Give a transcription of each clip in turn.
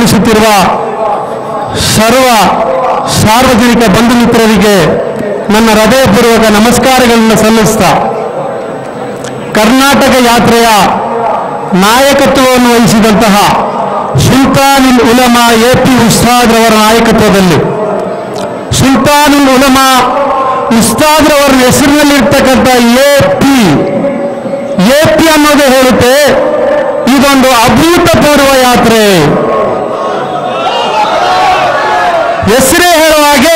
ಆಗಮಿಸುತ್ತಿರುವ ಸರ್ವ ಸಾರ್ವಜನಿಕ ಬಂಧು ಮಿತ್ರರಿಗೆ ನನ್ನ ಹೃದಯಪೂರ್ವಕ ನಮಸ್ಕಾರಗಳನ್ನು ಸಲ್ಲಿಸ್ತಾ ಕರ್ನಾಟಕ ಯಾತ್ರೆಯ ನಾಯಕತ್ವವನ್ನು ವಹಿಸಿದಂತಹ ಸುಲ್ತಾನುಲ್ ಉಲಮಾ ಎ ಪಿ ಉಸ್ತಾದ್ರವರ ನಾಯಕತ್ವದಲ್ಲಿ ಸುಲ್ತಾನುಲ್ ಉಲಮಾ ಉಸ್ತಾದ್ರವರ ಹೆಸರಿನಲ್ಲಿರ್ತಕ್ಕಂಥ ಎ ಪಿ ಎ ಪಿ ಅನ್ನೋದು ಹೇಳುತ್ತೆ ಇದೊಂದು ಅಭೂತಪೂರ್ವ ಯಾತ್ರೆ ಹೆಸರೇ ಹೇಳುವ ಹಾಗೆ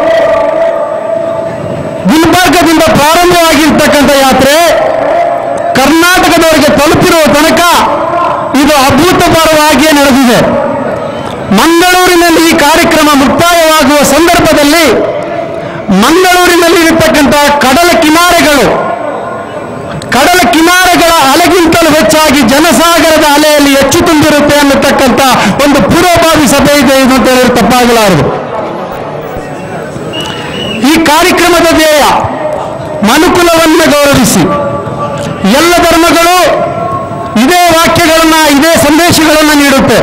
ಗುಲ್ಬರ್ಗದಿಂದ ಪ್ರಾರಂಭವಾಗಿರ್ತಕ್ಕಂಥ ಯಾತ್ರೆ ಕರ್ನಾಟಕದವರೆಗೆ ತಲುಪಿರುವ ತನಕ ಇದು ಅಭೂತಪೂರ್ವವಾಗಿಯೇ ನಡೆದಿದೆ ಮಂಗಳೂರಿನಲ್ಲಿ ಈ ಕಾರ್ಯಕ್ರಮ ಮುಕ್ತಾಯವಾಗುವ ಸಂದರ್ಭದಲ್ಲಿ ಮಂಗಳೂರಿನಲ್ಲಿ ಇರತಕ್ಕಂಥ ಕಡಲ ಕಿನಾರೆಗಳು ಕಡಲ ಕಿನಾರೆಗಳ ಅಲೆಗಿಂತಲೂ ಹೆಚ್ಚಾಗಿ ಜನಸಾಗರದ ಅಲೆಯಲ್ಲಿ ಹೆಚ್ಚು ತುಂಬಿರುತ್ತೆ ಅನ್ನತಕ್ಕಂಥ ಒಂದು ಪೂರ್ವಭಾವಿ ಸಭೆ ಇದೆ ಇದು ಅಂತ ಹೇಳಿದ್ರೆ ತಪ್ಪಾಗಲಾರದು ಈ ಕಾರ್ಯಕ್ರಮದ ಧ್ಯೇಯ ಮನುಕುಲವನ್ನು ಗೌರವಿಸಿ ಎಲ್ಲ ಧರ್ಮಗಳು ಇದೇ ವಾಕ್ಯಗಳನ್ನ ಇದೇ ಸಂದೇಶಗಳನ್ನು ನೀಡುತ್ತೆ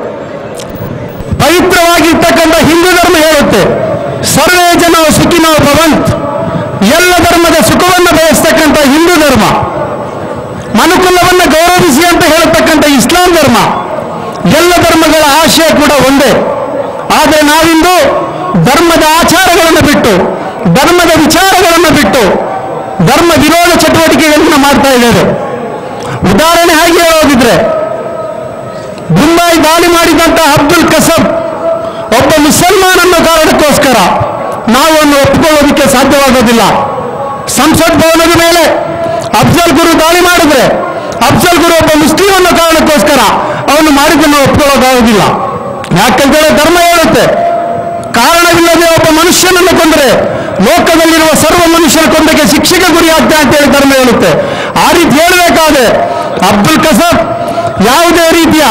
ಪವಿತ್ರವಾಗಿರ್ತಕ್ಕಂಥ ಹಿಂದೂ ಧರ್ಮ ಹೇಳುತ್ತೆ ಸರ್ವೇ ಜನ ಸುಖಿನೋ ಭವಂತ್ ಎಲ್ಲ ಧರ್ಮದ ಸುಖವನ್ನು ಬಯಸ್ತಕ್ಕಂಥ ಹಿಂದೂ ಧರ್ಮ ಮನುಕುಲವನ್ನು ಗೌರವಿಸಿ ಅಂತ ಹೇಳತಕ್ಕಂಥ ಇಸ್ಲಾಂ ಧರ್ಮ ಎಲ್ಲ ಧರ್ಮಗಳ ಆಶಯ ಕೂಡ ಒಂದೇ ಆದರೆ ನಾವಿಂದು ಧರ್ಮದ ಆಚಾರಗಳನ್ನು ಬಿಟ್ಟು ಧರ್ಮದ ವಿಚಾರಗಳನ್ನು ಬಿಟ್ಟು ಧರ್ಮ ವಿರೋಧ ಚಟುವಟಿಕೆಗಳನ್ನು ಮಾಡ್ತಾ ಇದ್ದೇವೆ ಉದಾಹರಣೆ ಹಾಗೆ ಹೇಳೋದಿದ್ರೆ ಮುಂಬೈ ದಾಳಿ ಮಾಡಿದಂಥ ಅಬ್ದುಲ್ ಕಸಬ್ ಒಬ್ಬ ಮುಸಲ್ಮಾನ್ ಅನ್ನೋ ಕಾರಣಕ್ಕೋಸ್ಕರ ನಾವು ಅನ್ನು ಒಪ್ಪಿಕೊಳ್ಳೋದಕ್ಕೆ ಸಾಧ್ಯವಾಗೋದಿಲ್ಲ ಸಂಸತ್ ಭವನದ ಮೇಲೆ ಅಫ್ಜಲ್ ಗುರು ದಾಳಿ ಮಾಡಿದ್ರೆ ಅಫ್ಜಲ್ ಗುರು ಒಬ್ಬ ಮುಸ್ಲಿಂ ಅನ್ನೋ ಕಾರಣಕ್ಕೋಸ್ಕರ ಅವನು ಮಾಡಿದ್ದನ್ನು ಒಪ್ಪಿಕೊಳ್ಳೋದಾಗೋದಿಲ್ಲ ಯಾಕಂತೇಳಿ ಧರ್ಮ ಹೇಳುತ್ತೆ ಕಾರಣವಿಲ್ಲದೆ ಒಬ್ಬ ಮನುಷ್ಯನನ್ನು ಕೊಂದರೆ ಲೋಕದಲ್ಲಿರುವ ಸರ್ವ ಮನುಷ್ಯನ ಕೊಂದಕ್ಕೆ ಶಿಕ್ಷೆಗೆ ಗುರಿಯಾಗ್ತಾ ಅಂತೇಳಿ ಧರ್ಮ ಹೇಳುತ್ತೆ ಆ ರೀತಿ ಹೇಳಬೇಕಾದ್ರೆ ಅಬ್ದುಲ್ ಕಸಬ್ ಯಾವುದೇ ರೀತಿಯ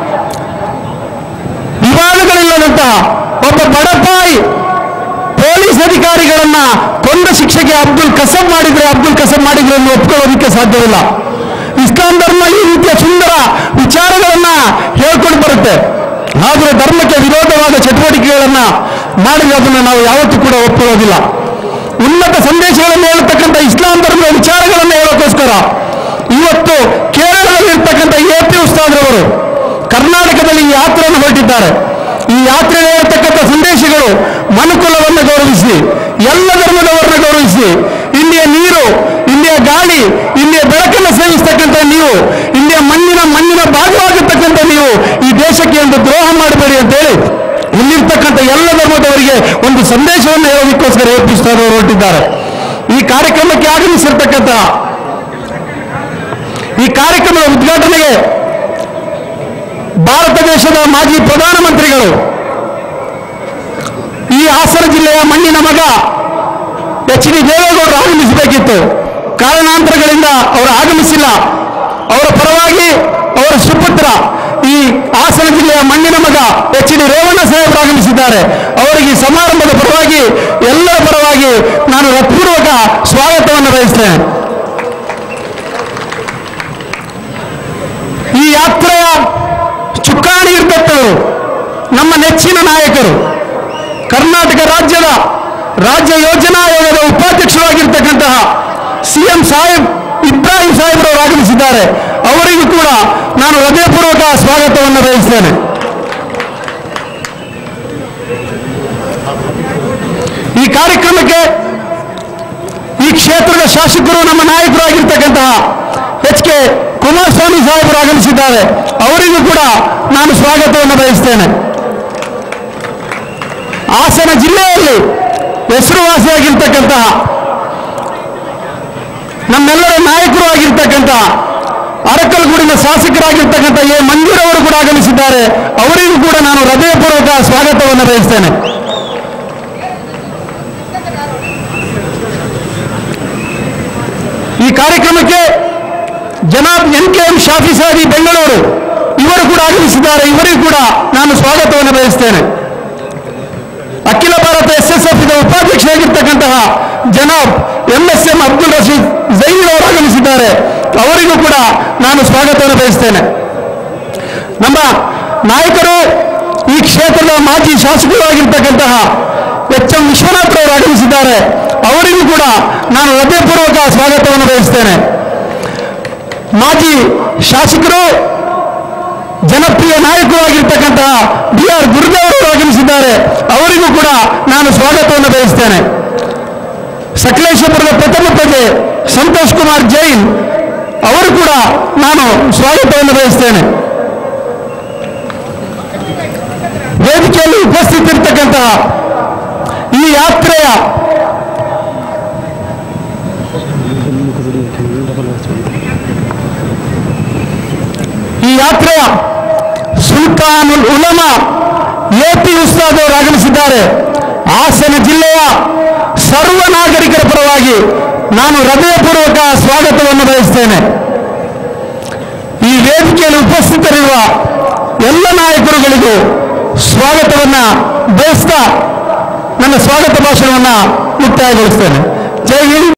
ವಿವಾದಗಳಿಲ್ಲದಂತಹ ಒಬ್ಬ ಬಡಪಾಯಿ ಪೊಲೀಸ್ ಅಧಿಕಾರಿಗಳನ್ನ ಕೊಂದ ಶಿಕ್ಷೆಗೆ ಅಬ್ದುಲ್ ಕಸಬ್ ಮಾಡಿದ್ರೆ ಅಬ್ದುಲ್ ಕಸಬ್ ಮಾಡಿದ್ರೆ ಅದನ್ನು ಒಪ್ಕೊಳ್ಳೋದಕ್ಕೆ ಸಾಧ್ಯವಿಲ್ಲ ಇಸ್ಲಾಂ ಧರ್ಮ ಈ ರೀತಿಯ ಸುಂದರ ವಿಚಾರಗಳನ್ನ ಹೇಳ್ಕೊಂಡು ಬರುತ್ತೆ ಆದರೆ ಧರ್ಮಕ್ಕೆ ವಿರೋಧವಾದ ಚಟುವಟಿಕೆಗಳನ್ನ ಮಾಡಿದ್ರೆ ಅದನ್ನು ನಾವು ಯಾವತ್ತೂ ಕೂಡ ಒಪ್ಕೊಳ್ಳೋದಿಲ್ಲ ಉನ್ನತ ಸಂದೇಶಗಳನ್ನು ಹೇಳತಕ್ಕಂಥ ಇಸ್ಲಾಂ ಧರ್ಮದ ವಿಚಾರಗಳನ್ನು ಹೇಳೋಕ್ಕೋಸ್ಕರ ಇವತ್ತು ಕೇರಳದಲ್ಲಿರ್ತಕ್ಕಂಥ ಎ ಪಿ ಉಸ್ತಾದ್ರವರು ಕರ್ನಾಟಕದಲ್ಲಿ ಈ ಯಾತ್ರೆಯನ್ನು ಹೊರಟಿದ್ದಾರೆ ಈ ಯಾತ್ರೆ ಹೇಳ್ತಕ್ಕಂಥ ಸಂದೇಶಗಳು ಮನುಕುಲವನ್ನು ಗೌರವಿಸಿ ಎಲ್ಲ ಧರ್ಮದವರನ್ನು ಗೌರವಿಸಿ ಇಲ್ಲಿಯ ನೀರು ಇಲ್ಲಿಯ ಗಾಳಿ ಇಲ್ಲಿಯ ಬೆಳಕನ್ನು ಸೇವಿಸ್ತಕ್ಕಂಥ ನೀವು ಇಲ್ಲಿಯ ಮಣ್ಣಿನ ಮಣ್ಣಿನ ಭಾಗವಾಗಿರ್ತಕ್ಕಂಥ ನೀವು ಈ ದೇಶಕ್ಕೆ ಒಂದು ದ್ರೋಹ ಮಾಡಬೇಡಿ ಅಂತೇಳಿ ಇಲ್ಲಿರ್ತಕ್ಕಂಥ ಎಲ್ಲ ಧರ್ಮದವರಿಗೆ ಒಂದು ಸಂದೇಶವನ್ನು ಹೇಳೋದಕ್ಕೋಸ್ಕರ ಎ ಪಿ ಉಸ್ತಾದವರು ಹೊರಟಿದ್ದಾರೆ ಈ ಕಾರ್ಯಕ್ರಮಕ್ಕೆ ಆಗಮಿಸಿರ್ತಕ್ಕಂಥ ಈ ಕಾರ್ಯಕ್ರಮದ ಉದ್ಘಾಟನೆಗೆ ಭಾರತ ದೇಶದ ಮಾಜಿ ಪ್ರಧಾನಮಂತ್ರಿಗಳು ಈ ಹಾಸನ ಜಿಲ್ಲೆಯ ಮಣ್ಣಿನ ಮಗ ಎಚ್ ಡಿ ದೇವೇಗೌಡರು ಆಗಮಿಸಬೇಕಿತ್ತು ಕಾರಣಾಂತರಗಳಿಂದ ಅವರು ಆಗಮಿಸಿಲ್ಲ ಅವರ ಪರವಾಗಿ ಅವರ ಸುಪುತ್ರ ಈ ಹಾಸನ ಜಿಲ್ಲೆಯ ಮಣ್ಣಿನ ಮಗ ಎಚ್ ಡಿ ರೇವಣ್ಣ ಸಾಹೇಬರು ಆಗಮಿಸಿದ್ದಾರೆ ಅವರಿಗೆ ಈ ಸಮಾರಂಭದ ಪರವಾಗಿ ಎಲ್ಲರ ಪರವಾಗಿ ನಾನು ಹೃತ್ಪೂರ್ವಕ ಸ್ವಾಗತವನ್ನು ಬಯಸ್ತೇನೆ ಈ ಯಾತ್ರೆಯ ಚುಕ್ಕಾಣಿ ಇರ್ತಕ್ಕವರು ನಮ್ಮ ನೆಚ್ಚಿನ ನಾಯಕರು ಕರ್ನಾಟಕ ರಾಜ್ಯದ ರಾಜ್ಯ ಯೋಜನಾ ಆಯೋಗದ ಉಪಾಧ್ಯಕ್ಷರಾಗಿರ್ತಕ್ಕಂತಹ ಸಿಎಂ ಸಾಹೇಬ್ ಇಬ್ರಾಹಿಂ ಸಾಹೇಬ್ರವರು ಆಗಮಿಸಿದ್ದಾರೆ ಅವರಿಗೂ ಕೂಡ ನಾನು ಹೃದಯಪೂರ್ವಕ ಸ್ವಾಗತವನ್ನು ಬಯಸ್ತೇನೆ ಈ ಕಾರ್ಯಕ್ರಮಕ್ಕೆ ಈ ಕ್ಷೇತ್ರದ ಶಾಸಕರು ನಮ್ಮ ನಾಯಕರು ಆಗಿರ್ತಕ್ಕಂತಹ ಎಚ್ ಕೆ ಕುಮಾರಸ್ವಾಮಿ ಸಾಹೇಬರು ಆಗಮಿಸಿದ್ದಾರೆ ಅವರಿಗೂ ಕೂಡ ನಾನು ಸ್ವಾಗತವನ್ನು ಬಯಸ್ತೇನೆ ಹಾಸನ ಜಿಲ್ಲೆಯಲ್ಲಿ ಹೆಸರುವಾಸಿಯಾಗಿರ್ತಕ್ಕಂತಹ ನಮ್ಮೆಲ್ಲರ ನಾಯಕರು ಆಗಿರ್ತಕ್ಕಂತಹ ಅರಕಲಗೂಡಿನ ಶಾಸಕರಾಗಿರ್ತಕ್ಕಂಥ ಎ ಮಂಜೂರವರು ಕೂಡ ಆಗಮಿಸಿದ್ದಾರೆ ಅವರಿಗೂ ಕೂಡ ನಾನು ಹೃದಯಪೂರ್ವಕ ಸ್ವಾಗತವನ್ನು ಬಯಸ್ತೇನೆ ಈ ಕಾರ್ಯಕ್ರಮಕ್ಕೆ Janab N K M Shafi Saadi Bengaluru ಇವರು ಕೂಡ ಆಗಮಿಸಿದ್ದಾರೆ ಇವರಿಗೂ ಕೂಡ ನಾನು ಸ್ವಾಗತವನ್ನು ಬಯಸ್ತೇನೆ ಅಖಿಲ ಭಾರತ ಎಸ್ ಎಸ್ ಎಫ್ ಉಪಾಧ್ಯಕ್ಷರಾಗಿರ್ತಕ್ಕಂತಹ Janab M S M Abdul Rasheed Jain ಅವರು ಆಗಮಿಸಿದ್ದಾರೆ ಅವರಿಗೂ ಕೂಡ ನಾನು ಸ್ವಾಗತವನ್ನು ಬಯಸ್ತೇನೆ ನಮ್ಮ ನಾಯಕರು ಈ ಕ್ಷೇತ್ರದ ಮಾಜಿ ಶಾಸಕರಾಗಿರ್ತಕ್ಕಂತಹ ಎಚ್ ಎಂ ವಿಶ್ವನಾಥ್ ಅವರು ಆಗಮಿಸಿದ್ದಾರೆ ಅವರಿಗೂ ಕೂಡ ನಾನು ಹೃದಯಪೂರ್ವಕ ಸ್ವಾಗತವನ್ನು ಬಯಸ್ತೇನೆ ಮಾಜಿ ಶಾಸಕರು ಜನಪ್ರಿಯ ನಾಯಕರಾಗಿರ್ತಕ್ಕಂತಹ ಬಿ ಆರ್ ಗುರುದೇವ್ ಅವರು ಆಗಮಿಸಿದ್ದಾರೆ ಅವರಿಗೂ ಕೂಡ ನಾನು ಸ್ವಾಗತವನ್ನು ಬಯಸ್ತೇನೆ ಸಕಲೇಶಪುರದ ಪ್ರಥಮ ಪ್ರಜೆ ಸಂತೋಷ್ ಕುಮಾರ್ ಜೈನ್ ಅವರು ಕೂಡ ನಾನು ಸ್ವಾಗತವನ್ನು ಬಯಸ್ತೇನೆ ವೇದಿಕೆಯಲ್ಲಿ ಉಪಸ್ಥಿತಿರ್ತಕ್ಕಂತಹ ಈ ಯಾತ್ರೆಯ ಈ ಯಾತ್ರೆಯ ಸುಲ್ತಾನುಲ್ ಉಲಮ ಎಪಿ ಉಸ್ತಾದ್ ಅವರು ಆಗಮಿಸಿದ್ದಾರೆ ಹಾಸನ ಜಿಲ್ಲೆಯ ಸರ್ವ ನಾಗರಿಕರ ಪರವಾಗಿ ನಾನು ಹೃದಯಪೂರ್ವಕ ಸ್ವಾಗತವನ್ನು ಬಯಸ್ತೇನೆ ಈ ವೇದಿಕೆಯಲ್ಲಿ ಉಪಸ್ಥಿತರಿರುವ ಎಲ್ಲ ನಾಯಕರುಗಳಿಗೂ ಸ್ವಾಗತವನ್ನ ಬಯಸ್ತಾ ನನ್ನ ಸ್ವಾಗತ ಭಾಷಣವನ್ನು ಮುಕ್ತಾಯಗೊಳಿಸ್ತೇನೆ ಜೈ ಹಿಂದ್